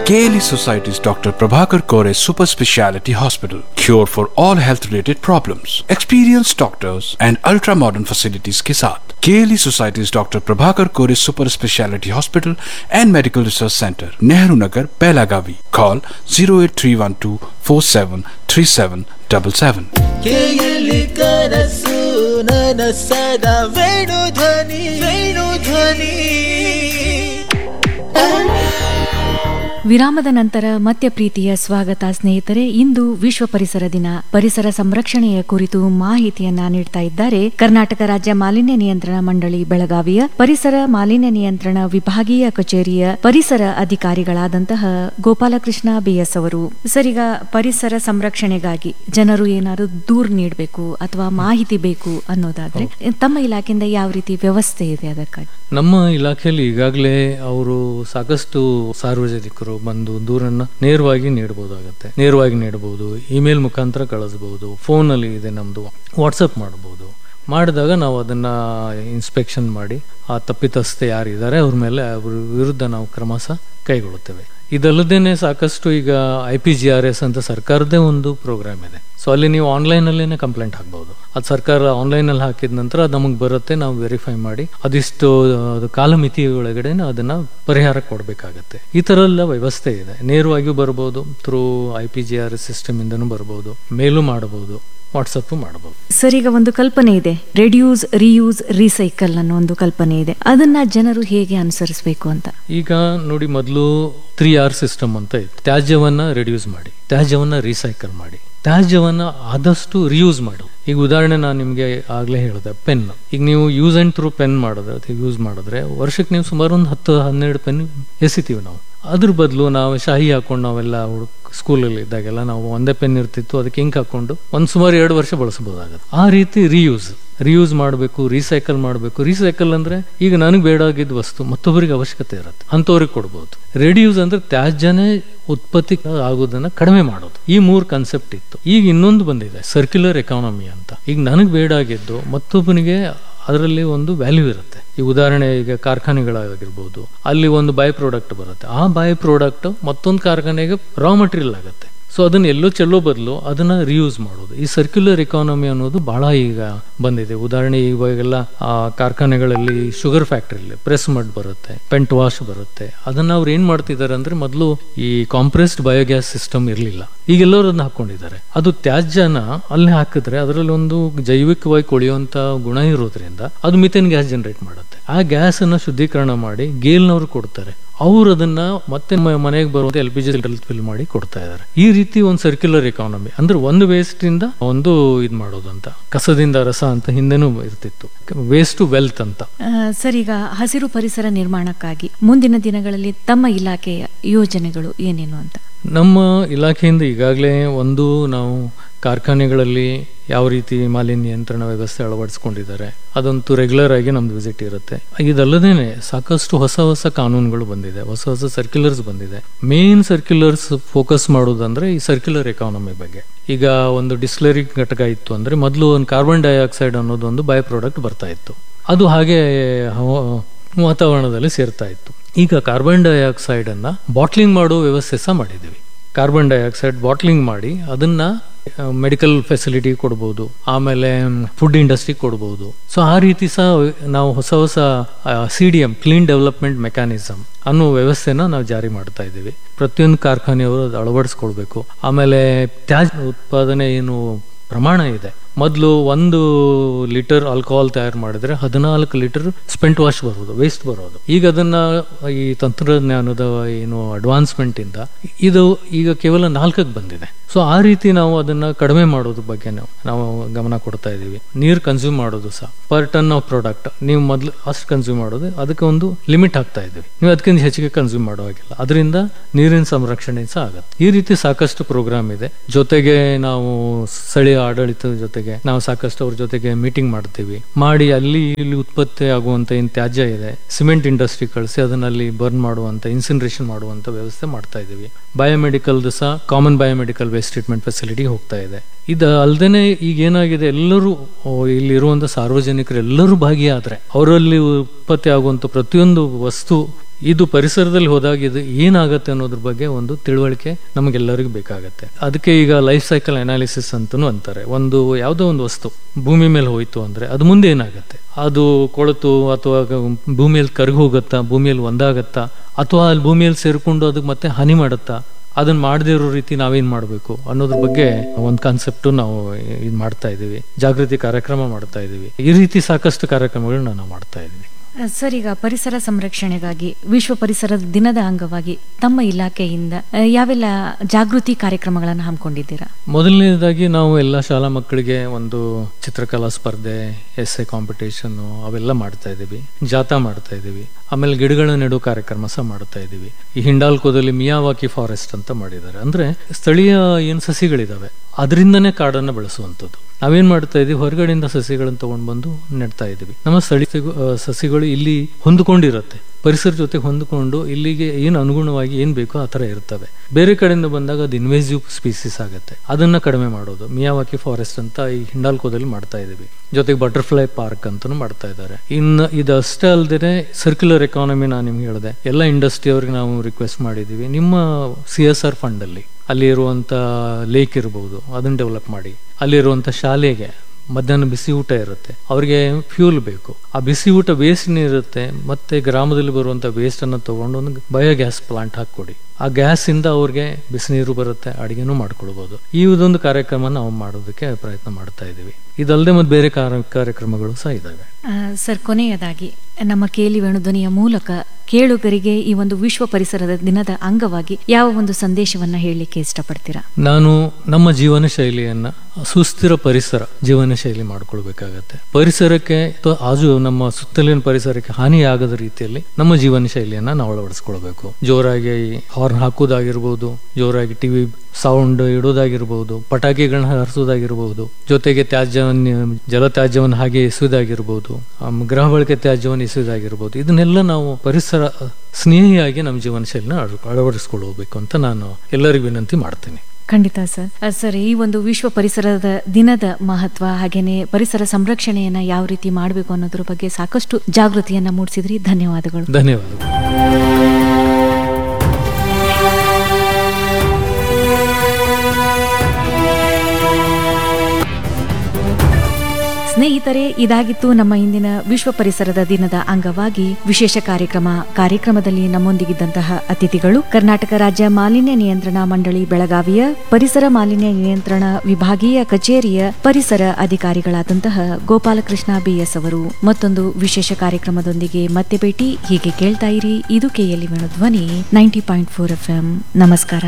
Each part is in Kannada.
KLE Society's Dr. Prabhakar Kore Super Speciality Hospital. Cure for all health related problems. Experienced doctors and ultra modern facilities के साथ KLE Society's Dr. Prabhakar Kore Super Speciality Hospital and Medical Research Center, Nehru Nagar, Belagavi. Call 08312 473777. ಕೇಯಲಿ ಕನಸು ನನಸದ ವೇಣು ಧ್ವನಿ ವೇಣು ಧ್ವನಿ ವಿರಾಮದ ನಂತರ ಮತ್ತೆ ಪ್ರೀತಿಯ ಸ್ವಾಗತ ಸ್ನೇಹಿತರೆ ಇಂದು ವಿಶ್ವ ಪರಿಸರ ದಿನ ಪರಿಸರ ಸಂರಕ್ಷಣೆಯ ಕುರಿತು ಮಾಹಿತಿಯನ್ನ ನೀಡ್ತಾ ಇದ್ದಾರೆ ಕರ್ನಾಟಕ ರಾಜ್ಯ ಮಾಲಿನ್ಯ ನಿಯಂತ್ರಣ ಮಂಡಳಿ ಬೆಳಗಾವಿಯ ಪರಿಸರ ಮಾಲಿನ್ಯ ನಿಯಂತ್ರಣ ವಿಭಾಗೀಯ ಕಚೇರಿಯ ಪರಿಸರ ಅಧಿಕಾರಿಗಳಾದಂತಹ ಗೋಪಾಲಕೃಷ್ಣ ಬಿಎಸ್ ಅವರು ಸರಿಗ ಪರಿಸರ ಸಂರಕ್ಷಣೆಗಾಗಿ ಜನರು ಏನಾದ್ರು ದೂರ್ ನೀಡಬೇಕು ಅಥವಾ ಮಾಹಿತಿ ಬೇಕು ಅನ್ನೋದಾದ್ರೆ ತಮ್ಮ ಇಲಾಖೆಯಿಂದ ಯಾವ ರೀತಿ ವ್ಯವಸ್ಥೆ ಇದೆ ಅದಕ್ಕಾಗಿ ನಮ್ಮ ಇಲಾಖೆಯಲ್ಲಿ ಈಗಾಗಲೇ ಅವರು ಸಾಕಷ್ಟು ಸಾರ್ವಜನಿಕರು ಬಂದು ದೂರನ್ನ ನೇರವಾಗಿ ನೀಡಬಹುದಾಗತ್ತೆ ನೇರವಾಗಿ ನೀಡಬಹುದು ಇಮೇಲ್ ಮುಖಾಂತರ ಕಳಿಸಬಹುದು ಫೋನಲ್ಲಿ ಇದೆ ನಮ್ದು ವಾಟ್ಸಪ್ ಮಾಡಬಹುದು ಮಾಡಿದಾಗ ನಾವು ಅದನ್ನ ಇನ್ಸ್ಪೆಕ್ಷನ್ ಮಾಡಿ ಆ ತಪ್ಪಿತಸ್ಥೆ ಯಾರಿದ್ದಾರೆ ಅವ್ರ ಮೇಲೆ ಅವ್ರ ವಿರುದ್ಧ ನಾವು ಕ್ರಮ ಸಹ ಕೈಗೊಳ್ಳುತ್ತೇವೆ ಇದಲ್ಲದೇನೆ ಸಾಕಷ್ಟು ಈಗ I P G R S ಅಂತ ಸರ್ಕಾರದೇ ಒಂದು ಪ್ರೋಗ್ರಾಮ್ ಇದೆ ಸೊ ಅಲ್ಲಿ ನೀವು ಆನ್ಲೈನ್ ಅಲ್ಲೇನೆ ಕಂಪ್ಲೇಂಟ್ ಹಾಕ್ಬಹುದು ಅದು ಸರ್ಕಾರ ಆನ್ಲೈನ್ ಅಲ್ಲಿ ಹಾಕಿದ ನಂತರ ಅದು ನಮಗೆ ಬರುತ್ತೆ ನಾವು ವೆರಿಫೈ ಮಾಡಿ ಅದಿಷ್ಟು ಅದು ಕಾಲಮಿತಿ ಒಳಗಡೆ ಅದನ್ನ ಪರಿಹಾರ ಕೊಡಬೇಕಾಗತ್ತೆ ಈ ತರ ಎಲ್ಲ ವ್ಯವಸ್ಥೆ ಇದೆ ನೇರವಾಗಿಯೂ ಬರ್ಬೋದು through I P G R S system ಇಂದನೂ ಬರ್ಬೋದು ಮೇಲೂ ಮಾಡಬಹುದು ವಾಟ್ಸಪ್ ಮಾಡಬಹುದು ಸರ್ ಈಗ ಒಂದು ಕಲ್ಪನೆ ಇದೆ ರೆಡ್ಯೂಸ್ ರಿಯೂಸ್ ರೀಸೈಕಲ್ ಅನ್ನೋ ಒಂದು ಕಲ್ಪನೆ ಇದೆ ಅದನ್ನ ಜನರು ಹೇಗೆ ಅನುಸರಿಸಬೇಕು ಅಂತ ಈಗ ನೋಡಿ ಮೊದಲು ತ್ರೀ ಆರ್ ಸಿಸ್ಟಮ್ ಅಂತ ಇತ್ತು ತ್ಯಾಜ್ಯವನ್ನ ರಿಡ್ಯೂಸ್ ಮಾಡಿ ತ್ಯಾಜ್ಯವನ್ನ ರೀಸೈಕಲ್ ಮಾಡಿ ತ್ಯಾಜ್ಯವನ್ನ ಆದಷ್ಟು ರಿಯೂಸ್ ಮಾಡು ಈಗ ಉದಾಹರಣೆ ನಾನು ನಿಮಗೆ ಆಗ್ಲೇ ಹೇಳಿದೆ ಪೆನ್ ಈಗ ನೀವು ಯೂಸ್ ಅಂಡ್ ಥ್ರೂ ಪೆನ್ ಮಾಡಿದ್ರೆ ಅಥವಾ ಯೂಸ್ ಮಾಡಿದ್ರೆ ವರ್ಷಕ್ಕೆ ನೀವು ಸುಮಾರು ಒಂದು ಹತ್ತು ಹನ್ನೆರಡು ಪೆನ್ ಎಸಿತೀವಿ ನಾವು ಅದ್ರ ಬದಲು ನಾವು ಶಾಹಿ ಹಾಕೊಂಡು ನಾವೆಲ್ಲ ಸ್ಕೂಲಲ್ಲಿ ಇದ್ದಾಗೆಲ್ಲ ನಾವು ಒಂದೇ ಪೆನ್ ಇರ್ತಿತ್ತು ಅದಕ್ಕೆ ಇಂಕ್ ಹಾಕೊಂಡು ಒಂದು ಸುಮಾರು ಎರಡು ವರ್ಷ ಬಳಸಬಹುದಾಗುತ್ತೆ ಆ ರೀತಿ ರಿಯೂಸ್ ರಿಯೂಸ್ ಮಾಡಬೇಕು ರೀಸೈಕಲ್ ಮಾಡಬೇಕು ರೀಸೈಕಲ್ ಅಂದ್ರೆ ಈಗ ನನಗೆ ಬೇಡಾಗಿದ್ದ ವಸ್ತು ಮತ್ತೊಬ್ಬರಿಗೆ ಅವಶ್ಯಕತೆ ಇರುತ್ತೆ ಅಂಥವ್ರಿಗೆ ಕೊಡ್ಬೋದು ರೆಡ್ಯೂಸ್ ಅಂದ್ರೆ ತ್ಯಾಜ್ಯನೇ ಉತ್ಪತ್ತಿ ಆಗೋದನ್ನ ಕಡಿಮೆ ಮಾಡೋದು ಈ ಮೂರು ಕಾನ್ಸೆಪ್ಟ್ ಇತ್ತು ಈಗ ಇನ್ನೊಂದು ಬಂದಿದೆ ಸರ್ಕ್ಯುಲರ್ ಎಕಾನಮಿ ಅಂತ ಈಗ ನನಗೆ ಬೇಡಾಗಿದ್ದು ಮತ್ತೊಬ್ಬನಿಗೆ ಅದರಲ್ಲಿ ಒಂದು ವ್ಯಾಲ್ಯೂ ಇರುತ್ತೆ ಈ ಉದಾಹರಣೆ ಈಗ ಕಾರ್ಖಾನೆಗಳಾಗಿರ್ಬೋದು ಅಲ್ಲಿ ಒಂದು ಬೈ ಪ್ರಾಡಕ್ಟ್ ಬರುತ್ತೆ ಆ ಬೈ ಪ್ರಾಡಕ್ಟ್ ಮತ್ತೊಂದು ಕಾರ್ಖಾನೆಗೆ ರಾ ಮಟೀರಿಯಲ್ ಆಗುತ್ತೆ ಸೊ ಅದನ್ನ ಎಲ್ಲೋ ಚೆಲ್ಲೋ ಬದಲು ಅದನ್ನ ರಿಯೂಸ್ ಮಾಡೋದು ಈ ಸರ್ಕ್ಯುಲರ್ ಎಕಾನಮಿ ಅನ್ನೋದು ಬಹಳ ಈಗ ಬಂದಿದೆ ಉದಾಹರಣೆ ಇವಾಗೆಲ್ಲ ಆ ಕಾರ್ಖಾನೆಗಳಲ್ಲಿ ಶುಗರ್ ಫ್ಯಾಕ್ಟ್ರಿಲಿ ಪ್ರೆಸ್ ಮಡ್ ಬರುತ್ತೆ ಪೆಂಟ್ ವಾಶ್ ಬರುತ್ತೆ ಅದನ್ನ ಅವ್ರು ಏನ್ ಮಾಡ್ತಿದ್ದಾರೆ ಅಂದ್ರೆ ಮೊದಲು ಈ ಕಾಂಪ್ರೆಸ್ಡ್ ಬಯೋಗ್ಯಾಸ್ ಸಿಸ್ಟಮ್ ಇರಲಿಲ್ಲ ಈಗ ಎಲ್ಲರೂ ಅದನ್ನ ಹಾಕೊಂಡಿದ್ದಾರೆ ಅದು ತ್ಯಾಜ್ಯನ ಅಲ್ಲಿ ಹಾಕಿದ್ರೆ ಅದರಲ್ಲಿ ಒಂದು ಜೈವಿಕವಾಗಿ ಕೊಳೆಯುವಂತ ಗುಣ ಇರೋದ್ರಿಂದ ಅದು ಮಿಥೇನ್ ಗ್ಯಾಸ್ ಜನರೇಟ್ ಮಾಡುತ್ತೆ ಆ ಗ್ಯಾಸ್ ಅನ್ನ ಶುದ್ಧೀಕರಣ ಮಾಡಿ ಗೇಲ್ನವ್ರು ಕೊಡ್ತಾರೆ ಅವ್ರು ಅದನ್ನ ಮತ್ತೆ ಮನೆಗೆ ಬರುವಂತ ಎಲ್ ಪಿ ಜಿ ಫಿಲ್ ಮಾಡಿ ಕೊಡ್ತಾ ಇದ್ದಾರೆ ಈ ರೀತಿ ಒಂದು ಸರ್ಕ್ಯುಲರ್ ಎಕಾನಮಿ ಅಂದ್ರೆ ಒಂದು ವೇಸ್ಟ್ ಇಂದ ಒಂದು ಇದ್ ಮಾಡೋದು ಅಂತ ಕಸದಿಂದ ರಸ ಅಂತ ಹಿಂದೆನೂ ಇರ್ತಿತ್ತು ವೇಸ್ಟ್ ಟು ವೆಲ್ತ್ ಅಂತ ಆ, ಸರ್ ಈಗ ಹಸಿರು ಪರಿಸರ ನಿರ್ಮಾಣಕ್ಕಾಗಿ ಮುಂದಿನ ದಿನಗಳಲ್ಲಿ ತಮ್ಮ ಇಲಾಖೆಯ ಯೋಜನೆಗಳು ಏನೇನು ಅಂತ ನಮ್ಮ ಇಲಾಖೆಯಿಂದ ಈಗಾಗಲೇ ಒಂದು ನಾವು ಕಾರ್ಖಾನೆಗಳಲ್ಲಿ ಯಾವ ರೀತಿ ಮಾಲಿನ್ಯ ನಿಯಂತ್ರಣ ವ್ಯವಸ್ಥೆ ಅಳವಡಿಸ್ಕೊಂಡಿದ್ದಾರೆ ಅದಂತೂ ರೆಗ್ಯುಲರ್ ಆಗಿ ನಮ್ದು ವಿಸಿಟ್ ಇರುತ್ತೆ ಇದಲ್ಲದೇನೆ ಸಾಕಷ್ಟು ಹೊಸ ಹೊಸ ಕಾನೂನುಗಳು ಬಂದಿದೆ ಹೊಸ ಹೊಸ ಸರ್ಕ್ಯುಲರ್ಸ್ ಬಂದಿದೆ ಮೇನ್ ಸರ್ಕ್ಯುಲರ್ಸ್ ಫೋಕಸ್ ಮಾಡೋದಂದ್ರೆ ಈ ಸರ್ಕ್ಯುಲರ್ ಎಕಾನಮಿ ಬಗ್ಗೆ ಈಗ ಒಂದು ಡಿಸ್ಲರಿ ಘಟಕ ಇತ್ತು ಅಂದ್ರೆ ಮೊದಲು ಒಂದು ಕಾರ್ಬನ್ ಡೈಆಕ್ಸೈಡ್ ಅನ್ನೋದು ಒಂದು ಬೈ ಪ್ರಾಡಕ್ಟ್ ಬರ್ತಾ ಇತ್ತು ಅದು ಹಾಗೆ ಹವ- ವಾತಾವರಣದಲ್ಲಿ ಸೇರ್ತಾ ಇತ್ತು ಈಗ ಕಾರ್ಬನ್ ಡೈಆಕ್ಸೈಡ್ ಅನ್ನ ಬಾಟ್ಲಿಂಗ್ ಮಾಡೋ ವ್ಯವಸ್ಥೆ ಸಹ ಮಾಡಿದ್ದೀವಿ ಕಾರ್ಬನ್ ಡೈಆಕ್ಸೈಡ್ ಬಾಟ್ಲಿಂಗ್ ಮಾಡಿ ಅದನ್ನ ಮೆಡಿಕಲ್ ಫೆಸಿಲಿಟಿ ಕೊಡ್ಬೋದು ಆಮೇಲೆ ಫುಡ್ ಇಂಡಸ್ಟ್ರಿ ಕೊಡ್ಬೋದು ಸೊ ಆ ರೀತಿ ಸಹ ನಾವು ಹೊಸ ಹೊಸ C D M clean development mechanism ಅನ್ನೋ ವ್ಯವಸ್ಥೆನ ನಾವು ಜಾರಿ ಮಾಡ್ತಾ ಇದ್ದೀವಿ ಪ್ರತಿಯೊಂದು ಕಾರ್ಖಾನೆಯವರು ಅದು ಅಳವಡಿಸ್ಕೊಳ್ಬೇಕು ಆಮೇಲೆ ತ್ಯಾಜ್ಯ ಉತ್ಪಾದನೆ ಏನು ಪ್ರಮಾಣ ಇದೆ ಮೊದಲು ಒಂದು ಲೀಟರ್ ಆಲ್ಕೋಹಾಲ್ ತಯಾರು ಮಾಡಿದ್ರೆ ಹದಿನಾಲ್ಕು ಲೀಟರ್ ಸ್ಪೆಂಟ್ ವಾಶ್ ಬರೋದು ವೇಸ್ಟ್ ಬರೋದು ಈಗ ಅದನ್ನ ಈ ತಂತ್ರಜ್ಞಾನದ ಏನು ಅಡ್ವಾನ್ಸ್ಮೆಂಟ್ ಇಂದ ಇದು ಈಗ ಕೇವಲ ನಾಲ್ಕಕ್ಕೆ ಬಂದಿದೆ ಸೊ ಆ ರೀತಿ ನಾವು ಅದನ್ನ ಕಡಿಮೆ ಮಾಡೋದ್ರ ಬಗ್ಗೆ ನಾವು ನಾವು ಗಮನ ಕೊಡ್ತಾ ಇದ್ದೀವಿ ನೀರು ಕನ್ಸ್ಯೂಮ್ ಮಾಡೋದು ಸಹ ಪರ್ ಟನ್ ಆಫ್ ಪ್ರಾಡಕ್ಟ್ ನೀವು ಮೊದಲು ಅಷ್ಟು ಕನ್ಸ್ಯೂಮ್ ಮಾಡೋದು ಅದಕ್ಕೆ ಒಂದು ಲಿಮಿಟ್ ಹಾಕ್ತಾ ಇದ್ದೀವಿ ನೀವು ಅದಕ್ಕಿಂತ ಹೆಚ್ಚಿಗೆ ಕನ್ಸ್ಯೂಮ್ ಮಾಡೋ ಹಾಗಿಲ್ಲ ಅದರಿಂದ ನೀರಿನ ಸಂರಕ್ಷಣೆ ಸಹ ಆಗುತ್ತೆ ಈ ರೀತಿ ಸಾಕಷ್ಟು ಪ್ರೋಗ್ರಾಮ್ ಇದೆ ಜೊತೆಗೆ ನಾವು ಸ್ಥಳೀಯ ಆಡಳಿತದ ಜೊತೆಗೆ ನಾವು ಸಾಕಷ್ಟು ಅವ್ರ ಜೊತೆಗೆ ಮೀಟಿಂಗ್ ಮಾಡ್ತೀವಿ ಮಾಡಿ ಅಲ್ಲಿ ಇಲ್ಲಿ ಉತ್ಪತ್ತಿ ಆಗುವಂತ ಏನ್ ತ್ಯಾಜ್ಯ ಇದೆ ಸಿಮೆಂಟ್ ಇಂಡಸ್ಟ್ರಿ ಕಳಿಸಿ ಅದನ್ನಲ್ಲಿ ಬರ್ನ್ ಮಾಡುವಂತ ಇನ್ಸಿನರೇಷನ್ ಮಾಡುವಂತ ವ್ಯವಸ್ಥೆ ಮಾಡ್ತಾ ಇದ್ದೀವಿ ಬಯೋಮೆಡಿಕಲ್ದು ಸಹ common biomedical waste treatment facility ಹೋಗ್ತಾ ಇದೆ ಇದು ಅಲ್ದೇನೆ ಈಗ ಏನಾಗಿದೆ ಎಲ್ಲರೂ ಓ, ಇಲ್ಲಿರುವಂತ ಸಾರ್ವಜನಿಕರು ಎಲ್ಲರೂ ಭಾಗಿಯಾದ್ರೆ ಅವರಲ್ಲಿ ಉತ್ಪತ್ತಿ ಆಗುವಂತ ಪ್ರತಿಯೊಂದು ವಸ್ತು ಇದು ಪರಿಸರದಲ್ಲಿ ಹೋದಾಗ ಇದು ಏನಾಗುತ್ತೆ ಅನ್ನೋದ್ರ ಬಗ್ಗೆ ಒಂದು ತಿಳುವಳಿಕೆ ನಮಗೆಲ್ಲರಿಗೂ ಬೇಕಾಗತ್ತೆ ಅದಕ್ಕೆ ಈಗ ಲೈಫ್ ಸೈಕಲ್ ಅನಾಲಿಸಿಸ್ ಅಂತಲೂ ಅಂತಾರೆ ಒಂದು ಯಾವುದೋ ಒಂದು ವಸ್ತು ಭೂಮಿ ಮೇಲೆ ಹೋಯ್ತು ಅಂದ್ರೆ ಅದು ಮುಂದೆ ಏನಾಗುತ್ತೆ ಅದು ಕೊಳತು ಅಥವಾ ಭೂಮಿಯಲ್ಲಿ ಕರಗಿ ಹೋಗುತ್ತಾ ಭೂಮಿಯಲ್ಲಿ ಒಂದಾಗತ್ತಾ ಅಥವಾ ಅಲ್ಲಿ ಭೂಮಿಯಲ್ಲಿ ಸೇರ್ಕೊಂಡು ಅದಕ್ಕೆ ಮತ್ತೆ ಹಾನಿ ಮಾಡುತ್ತಾ ಅದನ್ನ ಮಾಡದೇ ಇರೋ ರೀತಿ ನಾವೇನ್ ಮಾಡಬೇಕು ಅನ್ನೋದ್ರ ಬಗ್ಗೆ ಒಂದು ಕಾನ್ಸೆಪ್ಟ್ ನಾವು ಇದು ಮಾಡ್ತಾ ಇದ್ದೀವಿ ಜಾಗೃತಿ ಕಾರ್ಯಕ್ರಮ ಮಾಡ್ತಾ ಇದ್ದೀವಿ ಈ ರೀತಿ ಸಾಕಷ್ಟು ಕಾರ್ಯಕ್ರಮಗಳನ್ನ ನಾವು ಮಾಡ್ತಾ ಇದ್ದೀವಿ ಸರ್ ಈಗ ಪರಿಸರ ಸಂರಕ್ಷಣೆಗಾಗಿ ವಿಶ್ವ ಪರಿಸರ ದಿನದ ಅಂಗವಾಗಿ ತಮ್ಮ ಇಲಾಖೆಯಿಂದ ಆ, ಯಾವೆಲ್ಲ ಜಾಗೃತಿ ಕಾರ್ಯಕ್ರಮಗಳನ್ನು ಹಮ್ಮಿಕೊಂಡಿದ್ದೀರಾ ಮೊದಲನೇದಾಗಿ ನಾವು ಎಲ್ಲ ಶಾಲಾ ಮಕ್ಕಳಿಗೆ ಒಂದು ಚಿತ್ರಕಲಾ ಸ್ಪರ್ಧೆ ಎಸ್ ಎ ಕಾಂಪಿಟೇಷನ್ ಅವೆಲ್ಲ ಮಾಡ್ತಾ ಇದ್ದೀವಿ ಜಾಥಾ ಮಾಡ್ತಾ ಇದ್ದೀವಿ ಆಮೇಲೆ ಗಿಡಗಳ ನೆಡು ಕಾರ್ಯಕ್ರಮ ಸಹ ಮಾಡ್ತಾ ಇದ್ದೀವಿ ಈ ಹಿಂಡಾಲ್ಕೋದಲ್ಲಿ ಮಿಯಾವಾಕಿ ಫಾರೆಸ್ಟ್ ಅಂತ ಮಾಡಿದ್ದಾರೆ ಅಂದ್ರೆ ಸ್ಥಳೀಯ ಏನು ಸಸಿಗಳಿದಾವೆ ಅದರಿಂದನೇ ಕಾಡನ್ನು ಬೆಳೆಸುವಂಥದ್ದು ನಾವೇನ್ ಮಾಡ್ತಾ ಇದೀವಿ ಹೊರಗಡೆಯಿಂದ ಸಸಿಗಳನ್ನು ತಗೊಂಡು ಬಂದು ನೆಡ್ತಾ ಇದೀವಿ ನಮ್ಮ ಸ್ಥಳೀಯ ಸಿಗು- ಆ, ಸಸಿಗಳು ಇಲ್ಲಿ ಹೊಂದ್ಕೊಂಡಿರುತ್ತೆ ಪರಿಸರ ಜೊತೆ ಹೊಂದ್ಕೊಂಡು ಇಲ್ಲಿಗೆ ಏನು ಅನುಗುಣವಾಗಿ ಏನ್ ಬೇಕೋ ಆ ಥರ ಇರ್ತವೆ ಬೇರೆ ಕಡೆಯಿಂದ ಬಂದಾಗ ಅದು ಇನ್ವೇಸಿವ್ ಸ್ಪೀಸೀಸ್ ಆಗುತ್ತೆ ಅದನ್ನ ಕಡಿಮೆ ಮಾಡೋದು ಮಿಯಾವಾಕಿ ಫಾರೆಸ್ಟ್ ಅಂತ ಈ ಹಿಂಡಾಲ್ಕೋದಲ್ಲಿ ಮಾಡ್ತಾ ಇದೀವಿ ಜೊತೆಗೆ ಬಟರ್ಫ್ಲೈ ಪಾರ್ಕ್ ಅಂತಲೂ ಮಾಡ್ತಾ ಇದ್ದಾರೆ ಇನ್ನು ಇದಷ್ಟೇ ಅಲ್ಲದೆ ಸರ್ಕ್ಯುಲರ್ ಎಕಾನಮಿ ನಾನು ನಿಮ್ಗೆ ಹೇಳಿದೆ ಎಲ್ಲ ಇಂಡಸ್ಟ್ರಿ ಅವ್ರಿಗೆ ನಾವು ರಿಕ್ವೆಸ್ಟ್ ಮಾಡಿದ್ದೀವಿ ನಿಮ್ಮ ಸಿ ಎಸ್ ಆರ್ ಫಂಡ್ ಅಲ್ಲಿ ಅಲ್ಲಿ ಇರುವಂತ ಲೇಕ್ ಇರ್ಬೋದು ಅದನ್ನ ಡೆವಲಪ್ ಮಾಡಿ ಅಲ್ಲಿರುವಂತ ಶಾಲೆಗೆ ಮಧ್ಯಾಹ್ನ ಬಿಸಿ ಊಟ ಇರುತ್ತೆ ಅವ್ರಿಗೆ ಫ್ಯೂಲ್ ಬೇಕು ಆ ಬಿಸಿ ಊಟ ವೇಸ್ಟ್ ಇರುತ್ತೆ ಮತ್ತೆ ಗ್ರಾಮದಲ್ಲಿ ಬರುವಂತ ವೇಸ್ಟ್ ಅನ್ನ ತಗೊಂಡು ಒಂದು ಬಯೋಗ್ಯಾಸ್ ಪ್ಲಾಂಟ್ ಹಾಕೊಡಿ ಆ ಗ್ಯಾಸ್ ಇಂದ ಅವ್ರಿಗೆ ಬಿಸಿ ನೀರು ಬರುತ್ತೆ ಅಡಿಗೆನೂ ಮಾಡ್ಕೊಳ್ಬಹುದು ಈ ಇದೊಂದು ಕಾರ್ಯಕ್ರಮ ನಾವು ಮಾಡೋದಕ್ಕೆ ಪ್ರಯತ್ನ ಮಾಡ್ತಾ ಇದ್ದೀವಿ ಇದಲ್ಲದೆ ಮತ್ತೆ ಬೇರೆ ಕಾರ್ಯ- ಕಾರ್ಯಕ್ರಮಗಳು ಸಹ ಇದಾವೆ ಆ, ಸರ್ ಕೊನೆಯದಾಗಿ ನಮ್ಮ ಕೇಳಿ ವೇಣುಧ್ವನಿಯ ಮೂಲಕ ಕೇಳುಗರಿಗೆ ಈ ಒಂದು ವಿಶ್ವ ಪರಿಸರದ ದಿನದ ಅಂಗವಾಗಿ ಯಾವ ಒಂದು ಸಂದೇಶವನ್ನ ಹೇಳಲಿಕ್ಕೆ ಇಷ್ಟಪಡ್ತೀರಾ ನಾನು ನಮ್ಮ ಜೀವನ ಶೈಲಿಯನ್ನ ಸುಸ್ಥಿರ ಪರಿಸರ ಜೀವನ ಶೈಲಿ ಮಾಡ್ಕೊಳ್ಬೇಕಾಗತ್ತೆ ಪರಿಸರಕ್ಕೆ ಅಥವಾ ಆಜು ನಮ್ಮ ಸುತ್ತಲಿನ ಪರಿಸರಕ್ಕೆ ಹಾನಿಯಾಗದ ರೀತಿಯಲ್ಲಿ ನಮ್ಮ ಜೀವನ ಶೈಲಿಯನ್ನ ನಾವು ಅಳವಡಿಸ್ಕೊಳ್ಬೇಕು ಜೋರಾಗಿ ಹಾರ್ನ್ ಹಾಕೋದಾಗಿರ್ಬೋದು ಜೋರಾಗಿ ಟಿವಿ ಸೌಂಡ್ ಇಡೋದಾಗಿರ್ಬೋದು ಪಟಾಕಿಗಳನ್ನ ಹರಿಸೋದಾಗಿರ್ಬೋದು ಜೊತೆಗೆ ತ್ಯಾಜ್ಯವನ್ನು ಜಲತ್ಯಾಜ್ಯವನ್ನು ಹಾಗೆ ಎಸೆಯೋದಾಗಿರ್ಬೋದು ಆಮ್, ಗೃಹ ಬಳಕೆ ತ್ಯಾಜ್ಯವನ್ನು ಎಸೆಯೋದಾಗಿರ್ಬೋದು ಇದನ್ನೆಲ್ಲ ನಾವು ಪರಿಸರ ಸ್ನೇಹಿಯಾಗಿ ನಮ್ಮ ಜೀವನ ಶೈಲಿನ ಅಳ- ಅಳವಡಿಸ್ಕೊಳ್ಬೇಕು ಅಂತ ನಾನು ಎಲ್ಲರಿಗೂ ವಿನಂತಿ ಮಾಡ್ತೀನಿ ಖಂಡಿತ ಸರ್ ಆ, ಸರ್ ಈ ಒಂದು ವಿಶ್ವ ಪರಿಸರದ ದಿನದ ಮಹತ್ವ ಹಾಗೇನೆ ಪರಿಸರ ಸಂರಕ್ಷಣೆಯನ್ನ ಯಾವ ರೀತಿ ಮಾಡಬೇಕು ಅನ್ನೋದ್ರ ಬಗ್ಗೆ ಸಾಕಷ್ಟು ಜಾಗೃತಿಯನ್ನ ಮೂಡಿಸಿದ್ರಿ ಧನ್ಯವಾದಗಳು ಧನ್ಯವಾದಗಳು ಸ್ನೇಹಿತರೆ ಇದಾಗಿತ್ತು ನಮ್ಮ ಇಂದಿನ ವಿಶ್ವ ಪರಿಸರದ ದಿನದ ಅಂಗವಾಗಿ ವಿಶೇಷ ಕಾರ್ಯಕ್ರಮ ಕಾರ್ಯಕ್ರಮದಲ್ಲಿ ನಮ್ಮೊಂದಿಗಿದ್ದಂತಹ ಅತಿಥಿಗಳು ಕರ್ನಾಟಕ ರಾಜ್ಯ ಮಾಲಿನ್ಯ ನಿಯಂತ್ರಣ ಮಂಡಳಿ ಬೆಳಗಾವಿಯ ಪರಿಸರ ಮಾಲಿನ್ಯ ನಿಯಂತ್ರಣ ವಿಭಾಗೀಯ ಕಚೇರಿಯ ಪರಿಸರ ಅಧಿಕಾರಿಗಳಾದಂತಹ ಗೋಪಾಲಕೃಷ್ಣ ಬಿಎಸ್ ಅವರು ಮತ್ತೊಂದು ವಿಶೇಷ ಕಾರ್ಯಕ್ರಮದೊಂದಿಗೆ ಮತ್ತೆ ಭೇಟಿ ಹೀಗೆ ಕೇಳ್ತಾ ಇರಿ ಇದು ಕೆಎಲ್ಇ ಧ್ವನಿ ನೈಂಟಿ ಪಾಯಿಂಟ್ ಫೋರ್ ಎಫ್ ನಮಸ್ಕಾರ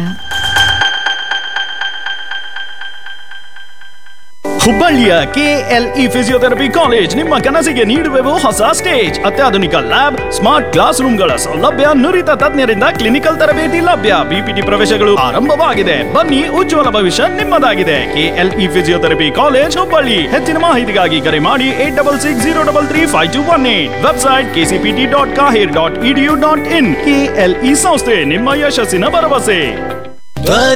ಹುಬ್ಬಳ್ಳಿಯ ಕೆಎಲ್ಇ ಫಿಸಿಯೋಥೆರಪಿ ಕಾಲೇಜ್ ನಿಮ್ಮ ಕನಸಿಗೆ ನೀಡುವೆವು ಹೊಸ ಸ್ಟೇಜ್ ಅತ್ಯಾಧುನಿಕ ಲ್ಯಾಬ್ ಸ್ಮಾರ್ಟ್ ಕ್ಲಾಸ್ ರೂಮ್ಗಳ ಸೌಲಭ್ಯ ನುರಿತ ತಜ್ಞರಿಂದ ಕ್ಲಿನಿಕಲ್ ತರಬೇತಿ ಲಭ್ಯ ಬಿಪಿಟಿ ಪ್ರವೇಶಗಳು ಆರಂಭವಾಗಿದೆ ಬನ್ನಿ ಉಜ್ವಲ ಭವಿಷ್ಯ ನಿಮ್ಮದಾಗಿದೆ ಕೆಎಲ್ಇ ಫಿಸಿಯೋಥೆರಪಿ ಕಾಲೇಜ್ ಹುಬ್ಬಳ್ಳಿ ಹೆಚ್ಚಿನ ಮಾಹಿತಿಗಾಗಿ ಕರೆ ಮಾಡಿ eight double six zero double three five two one eight website KCPT dot KAHER dot EDU dot in KLE ಸಂಸ್ಥೆ ನಿಮ್ಮ ಯಶಸ್ಸಿನ ಭರವಸೆ ಧ್ವನಿ